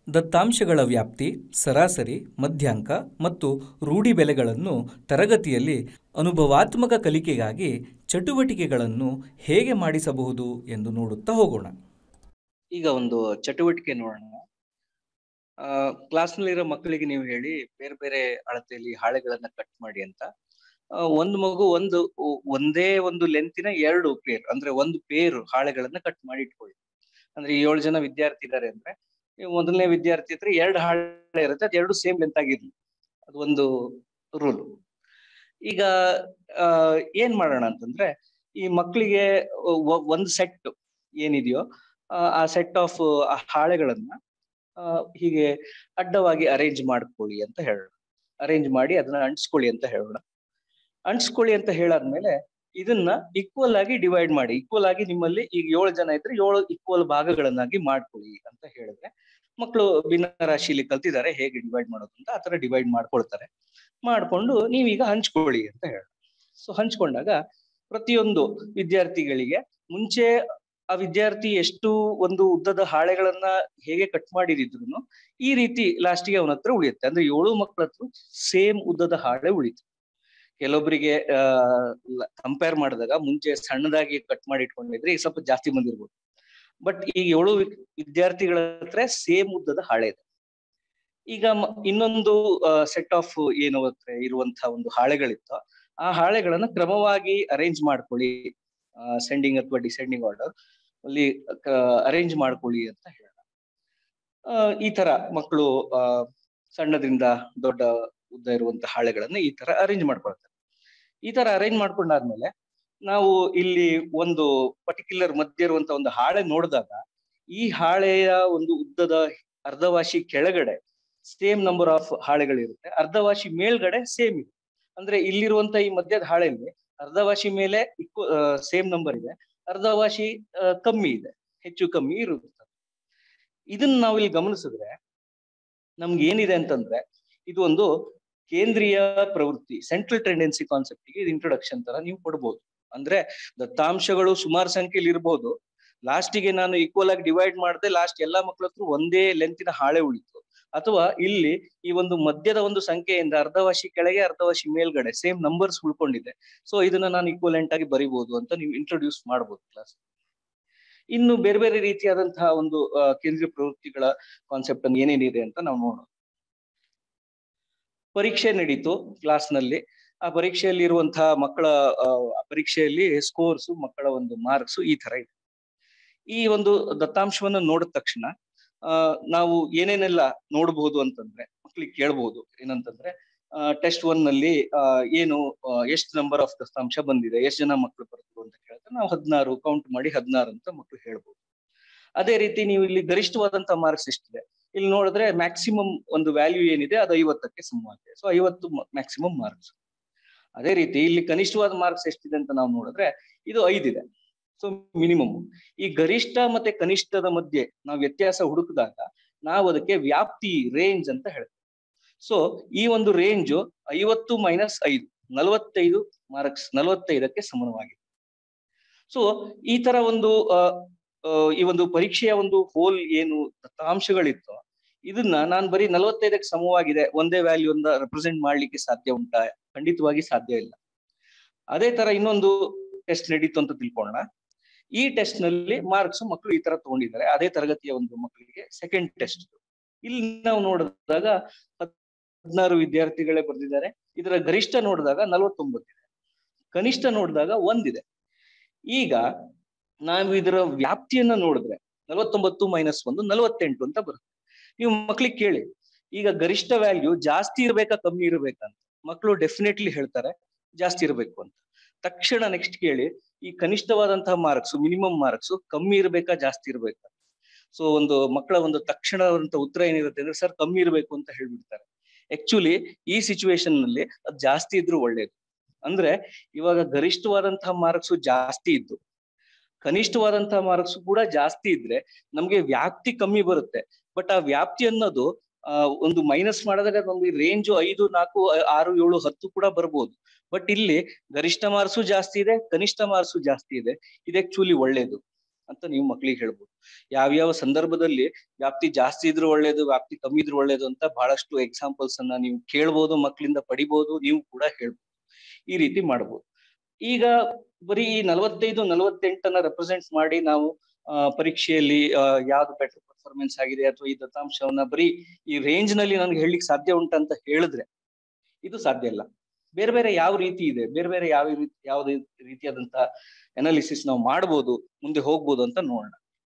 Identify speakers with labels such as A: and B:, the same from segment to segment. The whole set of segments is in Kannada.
A: ದತ್ತಾಂಶಗಳ ವ್ಯಾಪ್ತಿ ಸರಾಸರಿ ಮಧ್ಯಾಂಕ ಮತ್ತು ರೂಢಿ ಬೆಲೆಗಳನ್ನು ತರಗತಿಯಲ್ಲಿ ಅನುಭವಾತ್ಮಕ ಕಲಿಕೆಗಾಗಿ ಚಟುವಟಿಕೆಗಳನ್ನು ಹೇಗೆ ಮಾಡಿಸಬಹುದು ಎಂದು ನೋಡುತ್ತಾ ಹೋಗೋಣ
B: ಈಗ ಒಂದು ಚಟುವಟಿಕೆ ನೋಡೋಣ ಆ ಕ್ಲಾಸ್ನಲ್ಲಿರೋ ಮಕ್ಕಳಿಗೆ ನೀವು ಹೇಳಿ ಬೇರೆ ಬೇರೆ ಅಳತೆಯಲ್ಲಿ ಹಾಳೆಗಳನ್ನ ಕಟ್ ಮಾಡಿ ಅಂತ ಆ, ಒಂದು ಮಗು ಒಂದು ಒ- ಒಂದೇ ಒಂದು ಲೆಂತಿನ ಎರಡು ಪೇರ್ ಅಂದ್ರೆ ಒಂದು ಪೇರು ಹಾಳೆಗಳನ್ನ ಕಟ್ ಮಾಡಿ ಇಟ್ಕೊಳ್ಳಿ ಅಂದ್ರೆ ಈ ಏಳು ಜನ ವಿದ್ಯಾರ್ಥಿ ಇದ್ದಾರೆ ಅಂದ್ರೆ ಈ ಮೊದಲನೇ ವಿದ್ಯಾರ್ಥಿ ಹತ್ರ ಎರಡು ಹಾಳೆ ಇರುತ್ತೆ ಅದು ಎರಡು ಸೇಮ್ ಲೆಂತ್ ಆಗಿರ್ಲಿ ಅದು ಒಂದು ರೂಲ್ ಈಗ ಆ ಏನ್ ಮಾಡೋಣ ಅಂತಂದ್ರೆ ಈ ಮಕ್ಕಳಿಗೆ ಒಂದು ಸೆಟ್ ಏನಿದೆಯೋ ಆ, ಆ ಸೆಟ್ ಆಫ್ ಹಾಳೆಗಳನ್ನ ಆ, ಹೀಗೆ ಅಡ್ಡವಾಗಿ ಅರೇಂಜ್ ಮಾಡ್ಕೊಳ್ಳಿ ಅಂತ ಹೇಳೋಣ ಅರೇಂಜ್ ಮಾಡಿ ಅದನ್ನ ಅಂಟಿಸ್ಕೊಳ್ಳಿ ಅಂತ ಹೇಳೋಣ ಅಂಟಿಸ್ಕೊಳ್ಳಿ ಅಂತ ಹೇಳಾದ್ಮೇಲೆ ಇದನ್ನ ಈಕ್ವಲ್ ಆಗಿ ಡಿವೈಡ್ ಮಾಡಿ ಈಕ್ವಲ್ ಆಗಿ ನಿಮ್ಮಲ್ಲಿ ಈಗ ಏಳು ಜನ ಇದ್ರೆ ಏಳು ಈಕ್ವಲ್ ಭಾಗಗಳನ್ನಾಗಿ ಮಾಡ್ಕೊಳ್ಳಿ ಅಂತ ಹೇಳಿದ್ರೆ ಮಕ್ಕಳು ಭಿನ್ನ ರಾಶಿಯಲ್ಲಿ ಕಲ್ತಿದ್ದಾರೆ ಹೇಗೆ ಡಿವೈಡ್ ಮಾಡೋದು ಅಂತ ಆತರ ಡಿವೈಡ್ ಮಾಡ್ಕೊಳ್ತಾರೆ ಮಾಡ್ಕೊಂಡು ನೀವೀಗ ಹಂಚ್ಕೊಳ್ಳಿ ಅಂತ ಹೇಳ ಸೊ ಹಂಚ್ಕೊಂಡಾಗ ಪ್ರತಿಯೊಂದು ವಿದ್ಯಾರ್ಥಿಗಳಿಗೆ ಮುಂಚೆ ಆ ವಿದ್ಯಾರ್ಥಿ ಎಷ್ಟು ಒಂದು ಉದ್ದದ ಹಾಳೆಗಳನ್ನ ಹೇಗೆ ಕಟ್ ಮಾಡಿದ್ರು ಈ ರೀತಿ ಲಾಸ್ಟಿಗೆ ಅವನ ಹತ್ರ ಉಳಿಯುತ್ತೆ ಅಂದ್ರೆ ಏಳು ಮಕ್ಕಳ ಹತ್ರ ಸೇಮ್ ಉದ್ದದ ಹಾಳೆ ಉಳಿತು ಕೆಲವೊಬ್ಬರಿಗೆ ಆ ಕಂಪೇರ್ ಮಾಡಿದಾಗ ಮುಂಚೆ ಸಣ್ಣದಾಗಿ ಕಟ್ ಮಾಡಿ ಇಟ್ಕೊಂಡಿದ್ರೆ ಈಗ ಸ್ವಲ್ಪ ಜಾಸ್ತಿ ಬಂದಿರ್ಬೋದು ಬಟ್ ಈಗ ಏಳು ವಿ- ವಿದ್ಯಾರ್ಥಿಗಳ ಹತ್ರ ಸೇಮ್ ಉದ್ದದ ಹಾಳೆ ಇದೆ ಈಗ ಮ- ಇನ್ನೊಂದು ಸೆಟ್ ಆಫ್ ಏನು ಹತ್ರ ಇರುವಂತಹ ಒಂದು ಹಾಳೆಗಳಿತ್ತು ಆ ಹಾಳೆಗಳನ್ನ ಕ್ರಮವಾಗಿ ಅರೇಂಜ್ ಮಾಡ್ಕೊಳ್ಳಿ ಸೆಂಡಿಂಗ್ ಅಥವಾ ಡಿಸೆಂಡಿಂಗ್ ಆರ್ಡರ್ ಅಲ್ಲಿ ಅರೇಂಜ್ ಮಾಡ್ಕೊಳ್ಳಿ ಅಂತ ಹೇಳೋಣ ಆ, ಈ ತರ ಮಕ್ಕಳು ಆ ಸಣ್ಣದ್ರಿಂದ ದೊಡ್ಡ ಉದ್ದ ಇರುವಂತ ಹಾಳೆಗಳನ್ನ ಈ ತರ ಅರೇಂಜ್ ಮಾಡ್ಕೊಳ್ತಾರೆ ಈ ತರ ಅರೇಂಜ್ ಮಾಡ್ಕೊಂಡಾದ್ಮೇಲೆ ನಾವು ಇಲ್ಲಿ ಒಂದು ಪರ್ಟಿಕ್ಯುಲರ್ ಮಧ್ಯೆ ಇರುವಂತ ಒಂದು ಹಾಳೆ ನೋಡಿದಾಗ ಈ ಹಾಳೆಯ ಒಂದು ಉದ್ದದ ಅರ್ಧವಾಸಿ ಕೆಳಗಡೆ ಸೇಮ್ ನಂಬರ್ ಆಫ್ ಹಾಳೆಗಳಿರುತ್ತೆ ಅರ್ಧವಾಸಿ ಮೇಲ್ಗಡೆ ಸೇಮ್ ಇದೆ ಅಂದ್ರೆ ಇಲ್ಲಿರುವಂತ ಈ ಮಧ್ಯದ ಹಾಳೆಯಲ್ಲಿ ಅರ್ಧವಾಸಿ ಮೇಲೆ ಸೇಮ್ ನಂಬರ್ ಇದೆ ಅರ್ಧವಾಸಿ ಆ, ಕಮ್ಮಿ ಇದೆ ಹೆಚ್ಚು ಕಮ್ಮಿ ಇರುತ್ತೆ ಇದನ್ನ ನಾವು ಇಲ್ಲಿ ಗಮನಿಸಿದ್ರೆ ನಮ್ಗೆ ಏನಿದೆ ಅಂತಂದ್ರೆ ಇದು ಒಂದು ಕೇಂದ್ರೀಯ ಪ್ರವೃತ್ತಿ ಸೆಂಟ್ರಲ್ ಟೆಂಡೆನ್ಸಿ ಕಾನ್ಸೆಪ್ಟ್ ಗೆ ಇಂಟ್ರೊಡಕ್ಷನ್ ತರ ನೀವು ಕೊಡ್ಬೋದು ಅಂದ್ರೆ ದತ್ತಾಂಶಗಳು ಸುಮಾರು ಸಂಖ್ಯೆಯಲ್ಲಿ ಇರಬಹುದು ಲಾಸ್ಟಿಗೆ ನಾನು ಈಕ್ವಲ್ ಆಗಿ ಡಿವೈಡ್ ಮಾಡದೆ ಲಾಸ್ಟ್ ಎಲ್ಲಾ ಮಕ್ಕಳ ಹತ್ರ ಒಂದೇ ಲೆಂತಿನ ಹಾಳೆ ಉಳಿತು ಅಥವಾ ಇಲ್ಲಿ ಈ ಒಂದು ಮಧ್ಯದ ಒಂದು ಸಂಖ್ಯೆಯಿಂದ ಅರ್ಧವಾಸಿ ಕೆಳಗೆ ಅರ್ಧವಾಸಿ ಮೇಲ್ಗಡೆ ಸೇಮ್ ನಂಬರ್ಸ್ ಉಳ್ಕೊಂಡಿದೆ ಸೊ ಇದನ್ನ ನಾನು ಈಕ್ವಲೆಂಟ್ ಆಗಿ ಬರಿಬಹುದು ಅಂತ ನೀವು ಇಂಟ್ರೊಡ್ಯೂಸ್ ಮಾಡಬಹುದು ಕ್ಲಾಸ್ ಇನ್ನು ಬೇರೆ ಬೇರೆ ರೀತಿಯಾದಂತಹ ಒಂದು ಆ, ಕೇಂದ್ರೀಯ ಪ್ರವೃತ್ತಿಗಳ ಕಾನ್ಸೆಪ್ಟ್ ಅನ್ನು ಏನೇನಿದೆ ಅಂತ ನಾವು ನೋಡೋಣ ಪರೀಕ್ಷೆ ನಡೀತು ಕ್ಲಾಸ್ ನಲ್ಲಿ ಆ ಪರೀಕ್ಷೆಯಲ್ಲಿ ಇರುವಂತಹ ಮಕ್ಕಳ ಆ, ಆ ಪರೀಕ್ಷೆಯಲ್ಲಿ ಸ್ಕೋರ್ಸ್ ಮಕ್ಕಳ ಒಂದು ಮಾರ್ಕ್ಸ್ ಈ ತರ ಇದೆ ಈ ಒಂದು ದತ್ತಾಂಶವನ್ನು ನೋಡಿದ ತಕ್ಷಣ ಆ ನಾವು ಏನೇನೆಲ್ಲ ನೋಡಬಹುದು ಅಂತಂದ್ರೆ ಮಕ್ಳಿಗೆ ಕೇಳ್ಬಹುದು ಏನಂತಂದ್ರೆ ಟೆಸ್ಟ್ ಒನ್ ನಲ್ಲಿ ಆ, ಏನು ಎಷ್ಟು ನಂಬರ್ ಆಫ್ ದತ್ತಾಂಶ ಬಂದಿದೆ ಎಷ್ಟು ಜನ ಮಕ್ಕಳು ಬರ್ತರು ಅಂತ ಕೇಳಿದ್ರೆ ನಾವು ಹದಿನಾರು ಕೌಂಟ್ ಮಾಡಿ ಹದಿನಾರು ಅಂತ ಮಕ್ಕಳು ಹೇಳ್ಬೋದು ಅದೇ ರೀತಿ ನೀವು ಇಲ್ಲಿ ಗರಿಷ್ಠವಾದಂತ ಮಾರ್ಕ್ಸ್ ಎಷ್ಟಿದೆ ಇಲ್ಲಿ ನೋಡಿದ್ರೆ ಮ್ಯಾಕ್ಸಿಮಮ್ ಒಂದು ವ್ಯಾಲ್ಯೂ ಏನಿದೆ ಅದು ಐವತ್ತಕ್ಕೆ ಸಮವಾಗಿದೆ ಸೊ ಐವತ್ತು ಮ್ಯಾಕ್ಸಿಮಮ್ ಮಾರ್ಕ್ಸ್ ಅದೇ ರೀತಿ ಇಲ್ಲಿ ಕನಿಷ್ಠವಾದ ಮಾರ್ಕ್ಸ್ ಎಷ್ಟಿದೆ ಅಂತ ನಾವು ನೋಡಿದ್ರೆ ಇದು ಐದಿದೆ ಸೊ ಮಿನಿಮಮ್ ಈ ಗರಿಷ್ಠ ಮತ್ತೆ ಕನಿಷ್ಠದ ಮಧ್ಯೆ ನಾವು ವ್ಯತ್ಯಾಸ ಹುಡುಕಿದಾಗ ನಾವು ಅದಕ್ಕೆ ವ್ಯಾಪ್ತಿ ರೇಂಜ್ ಅಂತ ಹೇಳ್ತೇವೆ ಸೊ ಈ ಒಂದು ರೇಂಜು ಐವತ್ತು ಮೈನಸ್ ಐದು ನಲವತ್ತೈದು ಮಾರ್ಕ್ಸ್ ನಲವತ್ತೈದಕ್ಕೆ ಸಮಾನವಾಗಿದೆ ಸೊ ಈ ತರ ಒಂದು ಆ, ಆ, ಈ ಒಂದು ಪರೀಕ್ಷೆಯ ಒಂದು ಹೋಲ್ ಏನು ದತ್ತಾಂಶಗಳಿತ್ತು ಇದನ್ನ ನಾನು ಬರೀ ನಲವತ್ತೈದಕ್ಕೆ ಸಮವಾಗಿದೆ ಒಂದೇ ವ್ಯಾಲ್ಯೂ ಅಂತ ರೆಪ್ರೆಸೆಂಟ್ ಮಾಡ್ಲಿಕ್ಕೆ ಸಾಧ್ಯ ಉಂಟಾ ಖಂಡಿತವಾಗಿ ಸಾಧ್ಯ ಇಲ್ಲ ಅದೇ ತರ ಇನ್ನೊಂದು ಟೆಸ್ಟ್ ನಡೀತು ಅಂತ ತಿಳ್ಕೊಳ್ಳೋಣ ಈ ಟೆಸ್ಟ್ ನಲ್ಲಿ ಮಾರ್ಕ್ಸ್ ಮಕ್ಕಳು ಈ ತರ ತಗೊಂಡಿದ್ದಾರೆ ಅದೇ ತರಗತಿಯ ಒಂದು ಮಕ್ಕಳಿಗೆ ಸೆಕೆಂಡ್ ಟೆಸ್ಟ್ ಇಲ್ಲಿ ನಾವು ನೋಡಿದಾಗ ಹದಿನಾರು ವಿದ್ಯಾರ್ಥಿಗಳೇ ಬರೆದಿದ್ದಾರೆ ಇದರ ಗರಿಷ್ಠ ನೋಡಿದಾಗ ನಲವತ್ತೊಂಬತ್ತಿದೆ ಕನಿಷ್ಠ ನೋಡಿದಾಗ ಒಂದಿದೆ ಈಗ ನಾವು ಇದರ ವ್ಯಾಪ್ತಿಯನ್ನ ನೋಡಿದ್ರೆ ನಲವತ್ತೊಂಬತ್ತು ಮೈನಸ್ ಒಂದು ನಲವತ್ತೆಂಟು ಅಂತ ಬರುತ್ತೆ ನೀವು ಮಕ್ಳಿಗೆ ಕೇಳಿ ಈಗ ಗರಿಷ್ಠ ವ್ಯಾಲ್ಯೂ ಜಾಸ್ತಿ ಇರ್ಬೇಕಾ ಕಮ್ಮಿ ಇರ್ಬೇಕಾ ಅಂತ ಮಕ್ಕಳು ಡೆಫಿನೆಟ್ಲಿ ಹೇಳ್ತಾರೆ ಜಾಸ್ತಿ ಇರಬೇಕು ಅಂತ ತಕ್ಷಣ ನೆಕ್ಸ್ಟ್ ಕೇಳಿ ಈ ಕನಿಷ್ಠವಾದಂತಹ ಮಾರ್ಕ್ಸ್ ಮಿನಿಮಮ್ ಮಾರ್ಕ್ಸ್ ಕಮ್ಮಿ ಇರ್ಬೇಕಾ ಜಾಸ್ತಿ ಇರ್ಬೇಕಾ ಸೊ ಒಂದು ಮಕ್ಕಳ ಒಂದು ತಕ್ಷಣದಂತ ಉತ್ತರ ಏನಿರುತ್ತೆ ಅಂದ್ರೆ ಸರ್ ಕಮ್ಮಿ ಇರಬೇಕು ಅಂತ ಹೇಳ್ಬಿಡ್ತಾರೆ ಆಕ್ಚುಲಿ ಈ ಸಿಚುವೇಶನ್ ನಲ್ಲಿ ಅದು ಜಾಸ್ತಿ ಇದ್ರೂ ಒಳ್ಳೇದು ಅಂದ್ರೆ ಇವಾಗ ಗರಿಷ್ಠವಾದಂತಹ ಮಾರ್ಕ್ಸ್ ಜಾಸ್ತಿ ಇದ್ದು ಕನಿಷ್ಠವಾದಂತಹ ಮಾರ್ಕ್ಸ್ ಕೂಡ ಜಾಸ್ತಿ ಇದ್ರೆ ನಮ್ಗೆ ವ್ಯಾಪ್ತಿ ಕಮ್ಮಿ ಬರುತ್ತೆ ಬಟ್ ಆ ವ್ಯಾಪ್ತಿ ಅನ್ನೋದು ಆ ಒಂದು ಮೈನಸ್ ಮಾಡಿದಾಗ ನಮ್ಗೆ ರೇಂಜ್ ಐದು ನಾಲ್ಕು ಆ- ಆರು ಏಳು ಹತ್ತು ಕೂಡ ಬರ್ಬೋದು ಬಟ್ ಇಲ್ಲಿ ಗರಿಷ್ಠ ಮಾರ್ಕ್ಸು ಜಾಸ್ತಿ ಇದೆ ಕನಿಷ್ಠ ಮಾರ್ಕ್ಸು ಜಾಸ್ತಿ ಇದೆ ಇದು ಆಕ್ಚುಲಿ ಒಳ್ಳೇದು ಅಂತ ನೀವು ಮಕ್ಳಿಗೆ ಹೇಳ್ಬೋದು ಯಾವ್ಯಾವ ಸಂದರ್ಭದಲ್ಲಿ ವ್ಯಾಪ್ತಿ ಜಾಸ್ತಿ ಇದ್ರೂ ಒಳ್ಳೇದು ವ್ಯಾಪ್ತಿ ಕಮ್ಮಿ ಇದ್ರೂ ಒಳ್ಳೇದು ಅಂತ ಬಹಳಷ್ಟು ಎಕ್ಸಾಂಪಲ್ಸ್ ಅನ್ನ ನೀವು ಕೇಳ್ಬೋದು ಮಕ್ಕಳಿಂದ ಪಡಿಬಹುದು ನೀವು ಕೂಡ ಹೇಳ್ಬೋದು ಈ ರೀತಿ ಮಾಡ್ಬೋದು ಈಗ ಬರೀ ಈ ನಲವತ್ತೈದು ನಲವತ್ತೆಂಟನ್ನ ರೆಪ್ರೆಸೆಂಟ್ ಮಾಡಿ ನಾವು ಆ ಪರೀಕ್ಷೆಯಲ್ಲಿ ಯಾವ್ದು ಬೆಟರ್ ಪರ್ಫಾರ್ಮೆನ್ಸ್ ಆಗಿದೆ ಅಥವಾ ಈ ದತ್ತಾಂಶವನ್ನ ಬರೀ ಈ ರೇಂಜ್ ನಲ್ಲಿ ನನ್ಗೆ ಹೇಳಲಿಕ್ಕೆ ಸಾಧ್ಯ ಉಂಟಂತ ಹೇಳಿದ್ರೆ ಇದು ಸಾಧ್ಯ ಇಲ್ಲ ಬೇರೆ ಬೇರೆ ಯಾವ ರೀತಿ ಇದೆ ಬೇರೆ ಬೇರೆ ಯಾವ ರೀತಿ ಯಾವ್ದು ರೀತಿಯಾದಂತ ಅನಾಲಿಸಿಸ್ ನಾವು ಮಾಡ್ಬೋದು ಮುಂದೆ ಹೋಗ್ಬೋದು ಅಂತ ನೋಡೋಣ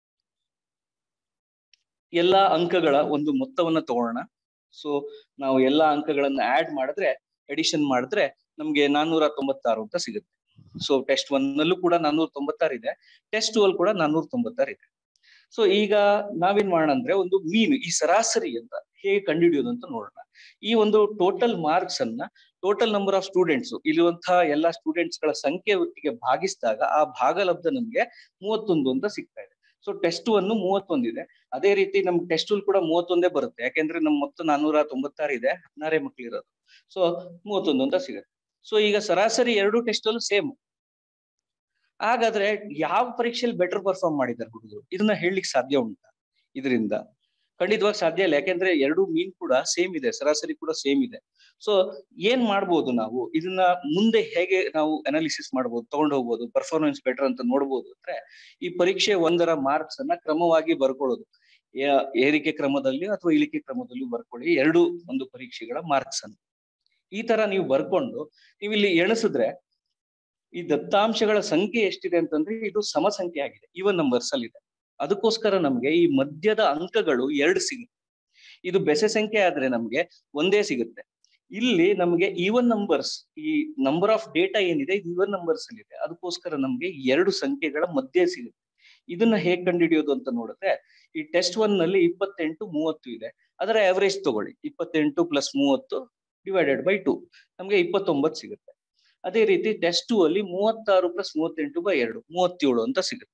B: ಎಲ್ಲಾ ಅಂಕಗಳ ಒಂದು ಮೊತ್ತವನ್ನ ತಗೊಳ್ಳೋಣ ಸೊ ನಾವು ಎಲ್ಲಾ ಅಂಕಗಳನ್ನ ಆಡ್ ಮಾಡಿದ್ರೆ ಎಡಿಷನ್ ಮಾಡಿದ್ರೆ ನಮ್ಗೆ ನಾನ್ನೂರ ತೊಂಬತ್ತಾರು ಅಂತ ಸಿಗುತ್ತೆ ಸೊ ಟೆಸ್ಟ್ ಒನ್ ನಲ್ಲೂ ಕೂಡ ನಾನ್ನೂರ ತೊಂಬತ್ತಾರು ಇದೆ ಟೆಸ್ಟ್ ಟೂ ಅಲ್ಲಿ ಕೂಡ ನಾನ್ನೂರ ತೊಂಬತ್ತಾರು ಇದೆ ಸೊ ಈಗ ನಾವೇನ್ ಮಾಡೋಣ ಅಂದ್ರೆ ಒಂದು ಮೀನು ಈ ಸರಾಸರಿ ಅಂತ ಹೇಗೆ ಕಂಡುಹಿಡಿಯೋದು ಅಂತ ನೋಡೋಣ ಈ ಒಂದು ಟೋಟಲ್ ಮಾರ್ಕ್ಸ್ ಅನ್ನ ಟೋಟಲ್ ನಂಬರ್ ಆಫ್ ಸ್ಟೂಡೆಂಟ್ಸ್ ಇಲ್ಲಿರುವಂತಹ ಎಲ್ಲಾ ಸ್ಟೂಡೆಂಟ್ಸ್ ಗಳ ಸಂಖ್ಯೆ ಒಟ್ಟಿಗೆ ಭಾಗಿಸಿದಾಗ ಆ ಭಾಗಲಬ್ಧ ನಮ್ಗೆ ಮೂವತ್ತೊಂದು ಅಂತ ಸಿಗ್ತಾ ಇದೆ ಸೊ ಟೆಸ್ಟ್ ಅನ್ನು ಮೂವತ್ತೊಂದಿದೆ ಅದೇ ರೀತಿ ನಮ್ಗೆ ಟೆಸ್ಟ್ ಕೂಡ ಮೂವತ್ತೊಂದೇ ಬರುತ್ತೆ ಯಾಕೆಂದ್ರೆ ನಮ್ ಮೊತ್ತ ನಾನ್ನೂರ ತೊಂಬತ್ತಾರು ಇದೆ ಹದಿನಾರೇ ಮಕ್ಳಿರೋದು ಸೊ ಮೂವತ್ತೊಂದು ಅಂತ ಸಿಗುತ್ತೆ ಸೊ ಈಗ ಸರಾಸರಿ ಎರಡು ಟೆಸ್ಟ್ ಅಲ್ಲೂ ಸೇಮ್ ಹಾಗಾದ್ರೆ ಯಾವ ಪರೀಕ್ಷೆಯಲ್ಲಿ ಬೆಟರ್ ಪರ್ಫಾರ್ಮ್ ಮಾಡಿದ್ದಾರೆ ಹುಡುಗರು ಇದನ್ನ ಹೇಳಲಿಕ್ಕೆ ಸಾಧ್ಯ ಉಂಟಾ ಇದರಿಂದ ಖಂಡಿತವಾಗಿ ಸಾಧ್ಯ ಇಲ್ಲ ಯಾಕೆಂದ್ರೆ ಎರಡು ಮೀನ್ ಕೂಡ ಸೇಮ್ ಇದೆ ಸರಾಸರಿ ಕೂಡ ಸೇಮ್ ಇದೆ ಸೊ ಏನ್ ಮಾಡ್ಬೋದು ನಾವು ಇದನ್ನ ಮುಂದೆ ಹೇಗೆ ನಾವು ಅನಾಲಿಸಿಸ್ ಮಾಡ್ಬೋದು ತಗೊಂಡು ಹೋಗ್ಬೋದು ಪರ್ಫಾರ್ಮೆನ್ಸ್ ಬೆಟರ್ ಅಂತ ನೋಡ್ಬೋದು ಅಂದ್ರೆ ಈ ಪರೀಕ್ಷೆ ಒಂದರ ಮಾರ್ಕ್ಸ್ ಅನ್ನ ಕ್ರಮವಾಗಿ ಬರ್ಕೊಳ್ಳೋದು ಏರಿಕೆ ಕ್ರಮದಲ್ಲಿ ಅಥವಾ ಇಳಿಕೆ ಕ್ರಮದಲ್ಲಿ ಬರ್ಕೊಳ್ಳಿ ಎರಡು ಒಂದು ಪರೀಕ್ಷೆಗಳ ಮಾರ್ಕ್ಸ್ ಅನ್ನು ಈ ತರ ನೀವು ಬರ್ಕೊಂಡು ನೀವು ಇಲ್ಲಿ ಎಣಿಸಿದ್ರೆ ಈ ದತ್ತಾಂಶಗಳ ಸಂಖ್ಯೆ ಎಷ್ಟಿದೆ ಅಂತಂದ್ರೆ ಇದು ಸಮ ಸಂಖ್ಯೆ ಆಗಿದೆ ಈವನ್ ನಂಬರ್ಸ್ ಅಲ್ಲಿ ಇದೆ ಅದಕ್ಕೋಸ್ಕರ ನಮ್ಗೆ ಈ ಮಧ್ಯದ ಅಂಕಗಳು ಎರಡು ಸಿಗುತ್ತೆ ಇದು ಬೆಸೆ ಸಂಖ್ಯೆ ಆದ್ರೆ ನಮ್ಗೆ ಒಂದೇ ಸಿಗುತ್ತೆ ಇಲ್ಲಿ ನಮ್ಗೆ ಈವನ್ ನಂಬರ್ಸ್ ಈ ನಂಬರ್ ಆಫ್ ಡೇಟಾ ಏನಿದೆ ಇದು ಈವನ್ ನಂಬರ್ಸ್ ಅಲ್ಲಿ ಇದೆ ಅದಕ್ಕೋಸ್ಕರ ನಮ್ಗೆ ಎರಡು ಸಂಖ್ಯೆಗಳ ಮಧ್ಯೆ ಸಿಗುತ್ತೆ ಇದನ್ನ ಹೇಗ್ ಕಂಡುಹಿಡಿಯೋದು ಅಂತ ನೋಡಿದ್ರೆ ಈ ಟೆಸ್ಟ್ ಒನ್ ನಲ್ಲಿ ಇಪ್ಪತ್ತೆಂಟು ಮೂವತ್ತು ಇದೆ ಅದರ ಅವರೇಜ್ ತಗೊಳ್ಳಿ ಇಪ್ಪತ್ತೆಂಟು ಪ್ಲಸ್ ಮೂವತ್ತು ಡಿವೈಡೆಡ್ ಬೈ ಟು ನಮ್ಗೆ ಇಪ್ಪತ್ತೊಂಬತ್ತು ಸಿಗುತ್ತೆ ಅದೇ ರೀತಿ ಟೆಸ್ಟ್ ಟೂ ಅಲ್ಲಿ ಮೂವತ್ತಾರು ಪ್ಲಸ್ ಮೂವತ್ತೆಂಟು ಬೈ ಎರಡು ಮೂವತ್ತೇಳು ಅಂತ ಸಿಗುತ್ತೆ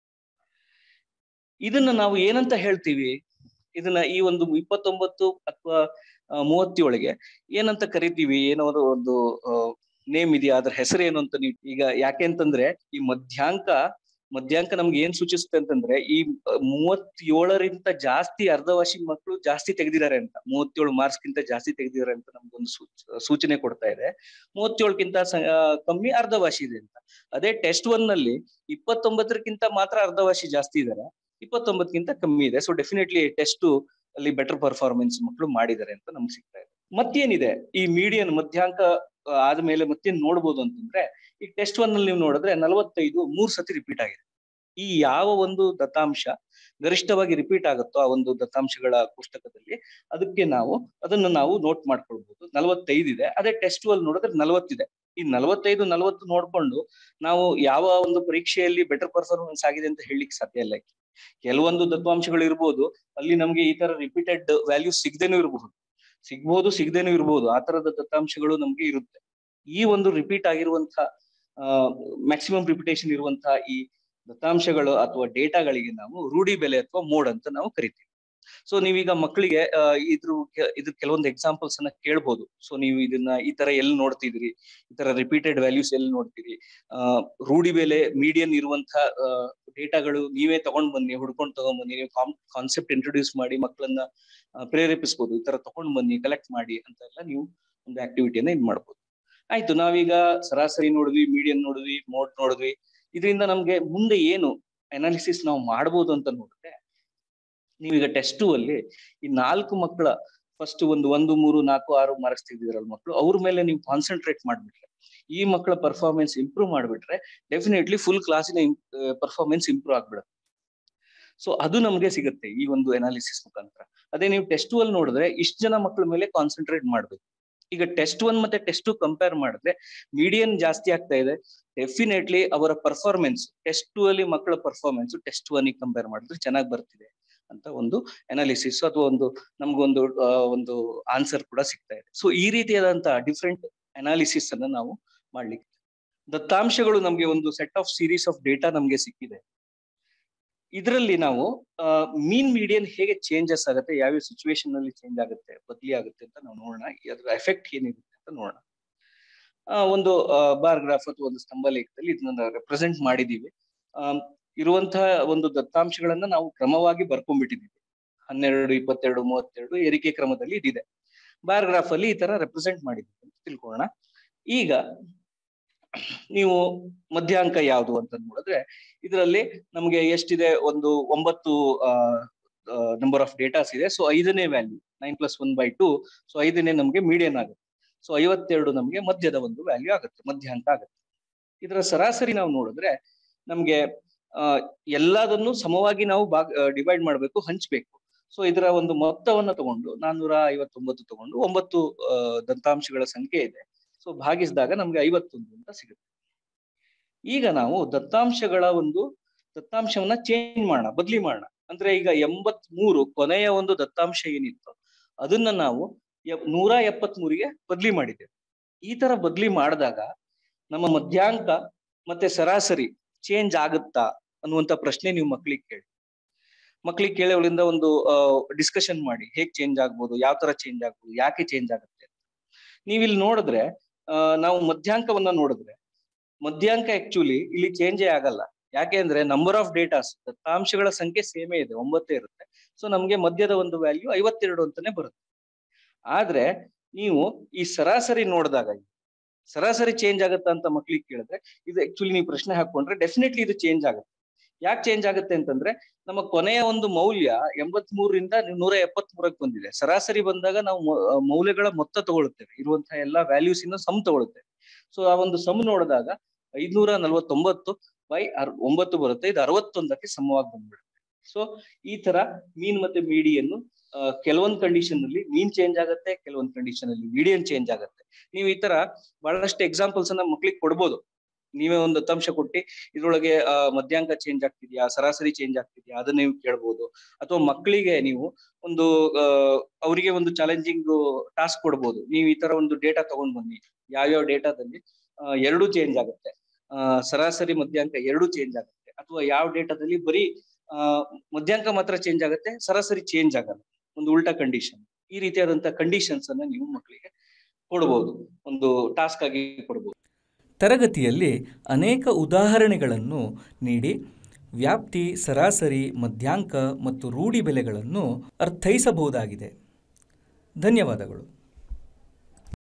B: ಇದನ್ನ ನಾವು ಏನಂತ ಹೇಳ್ತೀವಿ ಇದನ್ನ ಈ ಒಂದು ಇಪ್ಪತ್ತೊಂಬತ್ತು ಅಥವಾ ಮೂವತ್ತೇಳಿಗೆ ಏನಂತ ಕರಿತೀವಿ ಏನೋ ಒಂದು ನೇಮ್ ಇದೆಯಾ ಅದ್ರ ಹೆಸರು ಏನು ಅಂತ ನೀವು ಈಗ ಯಾಕೆ ಅಂತಂದ್ರೆ ಈ ಮಧ್ಯಾಂಕ ಮಧ್ಯಾಂಕ ನಮ್ಗೆ ಏನ್ ಸೂಚಿಸುತ್ತೆ ಅಂತಂದ್ರೆ ಈ ಮೂವತ್ತೇಳರಿಂದ ಜಾಸ್ತಿ ಅರ್ಧವಾರ್ಷಿ ಮಕ್ಕಳು ಜಾಸ್ತಿ ತೆಗೆದಿದ್ದಾರೆ ಅಂತ ಮೂವತ್ತೇಳು ಮಾರ್ಕ್ಸ್ ಗಿಂತ ಜಾಸ್ತಿ ತೆಗೆದಿದ್ದಾರೆ ಅಂತ ನಮ್ಗೊಂದು ಸೂಚನೆ ಕೊಡ್ತಾ ಇದೆ ಮೂವತ್ತೇಳಕ್ಕಿಂತ ಕಮ್ಮಿ ಅರ್ಧವಾರ್ಷಿ ಇದೆ ಅಂತ ಅದೇ ಟೆಸ್ಟ್ ಒನ್ ನಲ್ಲಿ ಇಪ್ಪತ್ತೊಂಬತ್ತರಕ್ಕಿಂತ ಮಾತ್ರ ಅರ್ಧವಾರ್ಷಿ ಜಾಸ್ತಿ ಇದ್ದಾರೆ ಇಪ್ಪತ್ತೊಂಬತ್ತಕ್ಕಿಂತ ಕಮ್ಮಿ ಇದೆ ಸೊ ಡೆಫಿನೆಟ್ಲಿ ಟೆಸ್ಟ್ ಅಲ್ಲಿ ಬೆಟರ್ ಪರ್ಫಾರ್ಮೆನ್ಸ್ ಮಕ್ಕಳು ಮಾಡಿದ್ದಾರೆ ಅಂತ ನಮ್ಗೆ ಸಿಗ್ತಾ ಇದೆ ಮತ್ತೇನಿದೆ ಈ ಮೀಡಿಯನ್ ಮಧ್ಯಾಂಕ ಆದ್ಮೇಲೆ ಮತ್ತೇನ್ ನೋಡ್ಬೋದು ಅಂತಂದ್ರೆ ಈ ಟೆಸ್ಟ್ ಒನ್ ನಲ್ಲಿ ನೀವು ನೋಡಿದ್ರೆ ನಲವತ್ತೈದು ಮೂರ್ ಸತಿ ರಿಪೀಟ್ ಆಗಿದೆ ಈ ಯಾವ ಒಂದು ದತ್ತಾಂಶ ಗರಿಷ್ಠವಾಗಿ ರಿಪೀಟ್ ಆಗುತ್ತೋ ಆ ಒಂದು ದತ್ತಾಂಶಗಳ ಪುಸ್ತಕದಲ್ಲಿ ಅದಕ್ಕೆ ನಾವು ಅದನ್ನ ನಾವು ನೋಟ್ ಮಾಡ್ಕೊಳ್ಬಹುದು ನಲವತ್ತೈದು ಇದೆ ಅದೇ ಟೆಸ್ಟ್ ಅಲ್ಲಿ ನೋಡಿದ್ರೆ ನಲವತ್ತಿದೆ ಈ ನಲವತ್ತೈದು ನಲವತ್ತು ನೋಡ್ಕೊಂಡು ನಾವು ಯಾವ ಒಂದು ಪರೀಕ್ಷೆಯಲ್ಲಿ ಬೆಟರ್ ಪರ್ಫಾರ್ಮೆನ್ಸ್ ಆಗಿದೆ ಅಂತ ಹೇಳಲಿಕ್ಕೆ ಸಾಧ್ಯ ಇಲ್ಲ ಕೆಲವೊಂದು ದತ್ತಾಂಶಗಳು ಇರ್ಬೋದು ಅಲ್ಲಿ ನಮ್ಗೆ ಈ ತರ ರಿಪೀಟೆಡ್ ವ್ಯಾಲ್ಯೂ ಸಿಗದೇನೂ ಇರಬಹುದು ಸಿಗ್ಬಹುದು ಸಿಗದೇನೂ ಇರಬಹುದು ಆ ತರದ ದತ್ತಾಂಶಗಳು ನಮ್ಗೆ ಇರುತ್ತೆ ಈ ಒಂದು ರಿಪೀಟ್ ಆಗಿರುವಂತಹ ಮ್ಯಾಕ್ಸಿಮಮ್ ರಿಪಿಟೇಷನ್ ಇರುವಂತಹ ಈ ದತ್ತಾಂಶಗಳು ಅಥವಾ ಡೇಟಾಗಳಿಗೆ ನಾವು ರೂಢಿ ಬೆಲೆ ಅಥವಾ ಮೋಡ್ ಅಂತ ನಾವು ಕರಿತೀವಿ ಸೊ ನೀವೀಗ ಮಕ್ಕಳಿಗೆ ಇದ್ರ ಇದ್ರ ಕೆಲವೊಂದು ಎಕ್ಸಾಂಪಲ್ಸ್ ಅನ್ನ ಕೇಳ್ಬೋದು ಸೊ ನೀವು ಇದನ್ನ ಈ ತರ ಎಲ್ಲಿ ನೋಡ್ತಿದ್ರಿ ಈ ತರ ರಿಪೀಟೆಡ್ ವ್ಯಾಲ್ಯೂಸ್ ಎಲ್ಲಿ ನೋಡ್ತೀರಿ ಅಹ್ ರೂಢಿ ಬೆಲೆ ಮೀಡಿಯನ್ ಇರುವಂತಹ ಡೇಟಾಗಳು ನೀವೇ ತಗೊಂಡ್ ಬನ್ನಿ ಹುಡ್ಕೊಂಡು ತಗೊಂಡ್ ನೀವು ಕಾನ್ಸೆಪ್ಟ್ ಇಂಟ್ರೊಡ್ಯೂಸ್ ಮಾಡಿ ಮಕ್ಕಳನ್ನ ಪ್ರೇರೇಪಿಸ್ಬೋದು ಈ ತರ ತಗೊಂಡ್ ಬನ್ನಿ ಕಲೆಕ್ಟ್ ಮಾಡಿ ಅಂತ ಎಲ್ಲ ನೀವು ಒಂದು ಆಕ್ಟಿವಿಟಿಯನ್ನ ಇದ್ ಮಾಡ್ಬೋದು ಆಯ್ತು ನಾವೀಗ ಸರಾಸರಿ ನೋಡಿದ್ವಿ ಮೀಡಿಯನ್ ನೋಡಿದ್ವಿ ಮೋಡ್ ನೋಡಿದ್ವಿ ಇದರಿಂದ ನಮ್ಗೆ ಮುಂದೆ ಏನು ಅನಾಲಿಸಿಸ್ ನಾವು ಮಾಡ್ಬೋದು ಅಂತ ನೋಡಿದ್ರೆ ನೀವೀಗ ಟೆಸ್ಟ್ ಟೂ ಅಲ್ಲಿ ಈ ನಾಲ್ಕು ಮಕ್ಕಳ ಫಸ್ಟ್ ಒಂದು ಒಂದು ಮೂರು ನಾಲ್ಕು ಆರು ಮಾರ್ಕ್ಸ್ ತೆಗೆದಿರಲ್ಲ ಮಕ್ಕಳು ಅವ್ರ ಮೇಲೆ ನೀವು ಕಾನ್ಸಂಟ್ರೇಟ್ ಮಾಡ್ಬಿಟ್ರೆ ಈ ಮಕ್ಕಳ ಪರ್ಫಾರ್ಮೆನ್ಸ್ ಇಂಪ್ರೂವ್ ಮಾಡ್ಬಿಟ್ರೆ ಡೆಫಿನೆಟ್ಲಿ ಫುಲ್ ಕ್ಲಾಸಿನ ಪರ್ಫಾರ್ಮೆನ್ಸ್ ಇಂಪ್ರೂವ್ ಆಗ್ಬಿಡುತ್ತೆ ಸೊ ಅದು ನಮ್ಗೆ ಸಿಗುತ್ತೆ ಈ ಒಂದು ಅನಾಲಿಸಿಸ್ ಮುಖಾಂತರ ಅದೇ ನೀವು ಟೆಸ್ಟ್ ಅಲ್ಲಿ ನೋಡಿದ್ರೆ ಇಷ್ಟು ಜನ ಮಕ್ಕಳ ಮೇಲೆ ಕಾನ್ಸಂಟ್ರೇಟ್ ಮಾಡ್ಬೇಕು ಈಗ ಟೆಸ್ಟ್ ಒನ್ ಮತ್ತೆ ಟೆಸ್ಟ್ ಟು ಕಂಪೇರ್ ಮಾಡಿದ್ರೆ ಮೀಡಿಯನ್ ಜಾಸ್ತಿ ಆಗ್ತಾ ಇದೆ ಡೆಫಿನೆಟ್ಲಿ ಅವರ ಪರ್ಫಾರ್ಮೆನ್ಸ್ ಟೆಸ್ಟ್ ಟೂ ಅಲ್ಲಿ ಮಕ್ಕಳ ಪರ್ಫಾರ್ಮೆನ್ಸ್ ಟೆಸ್ಟ್ ಒನ್ ಕಂಪೇರ್ ಮಾಡಿದ್ರೆ ಚೆನ್ನಾಗಿ ಬರ್ತಿದೆ ಅಂತ ಒಂದು ಅನಾಲಿಸಿಸ್ ಅಥವಾ ಒಂದು ನಮ್ಗೊಂದು ಒಂದು ಆನ್ಸರ್ ಕೂಡ ಸಿಗ್ತಾ ಇದೆ ಸೊ ಈ ರೀತಿಯಾದಂತಹ ಡಿಫ್ರೆಂಟ್ ಅನಾಲಿಸಿಸ್ ಅನ್ನ ನಾವು ಮಾಡ್ಲಿಕ್ಕೆ ದತ್ತಾಂಶಗಳು ನಮ್ಗೆ ಒಂದು set of series of data ನಮ್ಗೆ ಸಿಕ್ಕಿದೆ ಇದರಲ್ಲಿ ನಾವು ಮೀನ್ ಮೀಡಿಯನ್ ಹೇಗೆ ಚೇಂಜಸ್ ಆಗುತ್ತೆ ಯಾವ್ಯಾವ ಸಿಚುವೇಶನ್ ನಲ್ಲಿ ಚೇಂಜ್ ಆಗುತ್ತೆ ಬದಲಿ ಆಗುತ್ತೆ ಅಂತ ನಾವು ನೋಡೋಣ ಅದ್ರ ಎಫೆಕ್ಟ್ ಏನಿರುತ್ತೆ ಅಂತ ನೋಡೋಣ ಒಂದು ಬಾರ್ ಗ್ರಾಫ್ ಅಥವಾ ಒಂದು ಸ್ತಂಭ ಲೇಖದಲ್ಲಿ ಇದನ್ನ ರೆಪ್ರೆಸೆಂಟ್ ಮಾಡಿದೀವಿ ಇರುವಂತಹ ಒಂದು ದತ್ತಾಂಶಗಳನ್ನ ನಾವು ಕ್ರಮವಾಗಿ ಬರ್ಕೊಂಡ್ಬಿಟ್ಟಿದ್ದೀವಿ ಹನ್ನೆರಡು ಇಪ್ಪತ್ತೆರಡು ಮೂವತ್ತೆರಡು ಏರಿಕೆ ಕ್ರಮದಲ್ಲಿ ಇದಿದೆ ಬಾರ್ ಗ್ರಾಫ್ ಅಲ್ಲಿ ಈ ತರ ರೆಪ್ರೆಸೆಂಟ್ ಮಾಡಿದ್ದೀವಿ ಅಂತ ತಿಳ್ಕೊಳ್ಳೋಣ ಈಗ ನೀವು ಮಧ್ಯಾಂಕ ಯಾವುದು ಅಂತ ನೋಡಿದ್ರೆ ಇದರಲ್ಲಿ ನಮಗೆ ಎಷ್ಟಿದೆ ಒಂದು ಒಂಬತ್ತು ನಂಬರ್ ಆಫ್ ಡೇಟಾಸ್ ಇದೆ ಸೊ ಐದನೇ value nine plus one by two so ಐದನೇ ನಮಗೆ ಮೀಡಿಯನ್ ಆಗುತ್ತೆ ಸೊ ಐವತ್ತೆರಡು ನಮಗೆ ಮಧ್ಯದ ಒಂದು ವ್ಯಾಲ್ಯೂ ಆಗುತ್ತೆ ಮಧ್ಯಾಂಕ ಆಗುತ್ತೆ ಇದರ ಸರಾಸರಿ ನಾವು ನೋಡಿದ್ರೆ ನಮ್ಗೆ ಆ ಎಲ್ಲದನ್ನು ಸಮವಾಗಿ ನಾವು ಭಾಗ ಡಿವೈಡ್ ಮಾಡಬೇಕು ಹಂಚ್ಬೇಕು ಸೊ ಇದರ ಒಂದು ಮೊತ್ತವನ್ನ ತಗೊಂಡು ನಾನ್ನೂರ ಐವತ್ತೊಂಬತ್ತು ತಗೊಂಡು ಒಂಬತ್ತು ದಂತಾಂಶಗಳ ಸಂಖ್ಯೆ ಇದೆ ಸೊ ಭಾಗಿಸಿದಾಗ ನಮ್ಗೆ ಐವತ್ತೊಂದು ಅಂತ ಸಿಗುತ್ತೆ ಈಗ ನಾವು ದತ್ತಾಂಶಗಳ ಒಂದು ದತ್ತಾಂಶವನ್ನ ಚೇಂಜ್ ಮಾಡೋಣ ಬದ್ಲಿ ಮಾಡೋಣ ಅಂದ್ರೆ ಈಗ ಎಂಬತ್ ಮೂರು ಕೊನೆಯ ಒಂದು ದತ್ತಾಂಶ ಏನಿತ್ತು ಅದನ್ನ ನಾವು ನೂರ ಎಪ್ಪತ್ ಮೂರಿಗೆ ಬದ್ಲಿ ಮಾಡಿದ್ದೇವೆ ಈ ತರ ಬದ್ಲಿ ಮಾಡಿದಾಗ ನಮ್ಮ ಮಧ್ಯಾಂಕ ಮತ್ತೆ ಸರಾಸರಿ ಚೇಂಜ್ ಆಗುತ್ತಾ ಅನ್ನುವಂತ ಪ್ರಶ್ನೆ ನೀವು ಮಕ್ಳಿಗೆ ಕೇಳಿ ಮಕ್ಳಿಗೆ ಕೇಳಿ ಅವಳಿಂದ ಒಂದು ಡಿಸ್ಕಷನ್ ಮಾಡಿ ಹೇಗ್ ಚೇಂಜ್ ಆಗ್ಬೋದು ಯಾವ ತರ ಚೇಂಜ್ ಆಗ್ಬೋದು ಯಾಕೆ ಚೇಂಜ್ ಆಗುತ್ತೆ ನೀವ್ ಇಲ್ಲಿ ನೋಡಿದ್ರೆ ನಾವು ಮಧ್ಯಾಂಕವನ್ನ ನೋಡಿದ್ರೆ ಮಧ್ಯಾಂಕ ಆಕ್ಚುಲಿ ಇಲ್ಲಿ ಚೇಂಜೇ ಆಗಲ್ಲ ಯಾಕೆ ಅಂದ್ರೆ ನಂಬರ್ ಆಫ್ ಡೇಟಾಸ್ ದತ್ತಾಂಶಗಳ ಸಂಖ್ಯೆ ಸೇಮೇ ಇದೆ ಒಂಬತ್ತೇ ಇರುತ್ತೆ ಸೊ ನಮ್ಗೆ ಮಧ್ಯದ ಒಂದು ವ್ಯಾಲ್ಯೂ ಐವತ್ತೆರಡು ಅಂತಾನೆ ಬರುತ್ತೆ ಆದ್ರೆ ನೀವು ಈ ಸರಾಸರಿ ನೋಡಿದಾಗ ಸರಾಸರಿ ಚೇಂಜ್ ಆಗುತ್ತಾ ಅಂತ ಮಕ್ಳಿಗೆ ಕೇಳಿದ್ರೆ ಇದು ಆಕ್ಚುಲಿ ನೀವು ಪ್ರಶ್ನೆ ಹಾಕೊಂಡ್ರೆ ಡೆಫಿನೆಟ್ಲಿ ಇದು ಚೇಂಜ್ ಆಗುತ್ತೆ ಯಾಕೆ ಚೇಂಜ್ ಆಗುತ್ತೆ ಅಂತಂದ್ರೆ ನಮ್ಮ ಕೊನೆಯ ಒಂದು ಮೌಲ್ಯ ಎಂಬತ್ ಮೂರರಿಂದ ನೂರ ಎಪ್ಪತ್ ಮೂರಕ್ಕೆ ಬಂದಿದೆ ಸರಾಸರಿ ಬಂದಾಗ ನಾವು ಮೌಲ್ಯಗಳ ಮೊತ್ತ ತಗೊಳ್ತೇವೆ ಇರುವಂತಹ ಎಲ್ಲಾ ವ್ಯಾಲ್ಯೂಸ್ ಇಂದ ಸಮ್ ತಗೊಳ್ತೇವೆ ಸೊ ಆ ಒಂದು ಸಮ್ ನೋಡಿದಾಗ ಐದ್ನೂರ ನಲ್ವತ್ತೊಂಬತ್ತು ಬೈ ಅರ್ ಒಂಬತ್ತು ಬರುತ್ತೆ ಇದು ಅರವತ್ತೊಂದಕ್ಕೆ ಸಮವಾಗಿ ಬಂದ್ಬಿಡುತ್ತೆ ಸೊ ಈ ತರ ಮೀನ್ ಮತ್ತೆ ಮೀಡಿಯನ್ನು ಕೆಲವೊಂದ್ ಕಂಡೀಷನ್ ಅಲ್ಲಿ ಮೀನ್ ಚೇಂಜ್ ಆಗುತ್ತೆ ಕೆಲವೊಂದ್ ಕಂಡೀಷನ್ ಅಲ್ಲಿ ಮೀಡಿಯನ್ ಚೇಂಜ್ ಆಗುತ್ತೆ ನೀವು ಈ ತರ ಬಹಳಷ್ಟು ಎಕ್ಸಾಂಪಲ್ಸ್ ಅನ್ನ ಮಕ್ಳಿಗೆ ಕೊಡ್ಬೋದು ನೀವೇ ಒಂದು ದತ್ತಾಂಶ ಕೊಟ್ಟು ಇದ್ರೊಳಗೆ ಮಧ್ಯಾಂಕ ಚೇಂಜ್ ಆಗ್ತಿದ್ಯಾ ಸರಾಸರಿ ಚೇಂಜ್ ಆಗ್ತಿದ್ಯಾ ಅದನ್ನ ನೀವು ಕೇಳ್ಬೋದು ಅಥವಾ ಮಕ್ಕಳಿಗೆ ನೀವು ಒಂದು ಅವರಿಗೆ ಒಂದು ಚಾಲೆಂಜಿಂಗ್ ಟಾಸ್ಕ್ ಕೊಡ್ಬೋದು ನೀವು ಈ ತರ ಒಂದು ಡೇಟಾ ತಗೊಂಡ್ ಬನ್ನಿ ಯಾವ್ಯಾವ ಡೇಟಾದಲ್ಲಿ ಎರಡು ಚೇಂಜ್ ಆಗುತ್ತೆ ಸರಾಸರಿ ಮಧ್ಯಾಂಕ ಎರಡು ಚೇಂಜ್ ಆಗುತ್ತೆ ಅಥವಾ ಯಾವ ಡೇಟಾದಲ್ಲಿ ಬರೀ ಮಧ್ಯಾಂಕ ಮಾತ್ರ ಚೇಂಜ್ ಆಗುತ್ತೆ ಸರಾಸರಿ ಚೇಂಜ್ ಆಗಲ್ಲ ಒಂದು ಉಲ್ಟಾ ಕಂಡೀಷನ್ ಈ ರೀತಿಯಾದಂತಹ ಕಂಡೀಷನ್ಸ್ ಅನ್ನ ನೀವು ಮಕ್ಕಳಿಗೆ ಕೊಡ್ಬೋದು ಒಂದು ಟಾಸ್ಕ್ ಆಗಿ ಕೊಡ್ಬೋದು
A: ತರಗತಿಯಲ್ಲಿ ಅನೇಕ ಉದಾಹರಣೆಗಳನ್ನು ನೀಡಿ ವ್ಯಾಪ್ತಿ ಸರಾಸರಿ ಮಧ್ಯಾಂಕ ಮತ್ತು ರೂಢಿ ಬೆಲೆಗಳನ್ನು ಅರ್ಥೈಸಬಹುದಾಗಿದೆ ಧನ್ಯವಾದಗಳು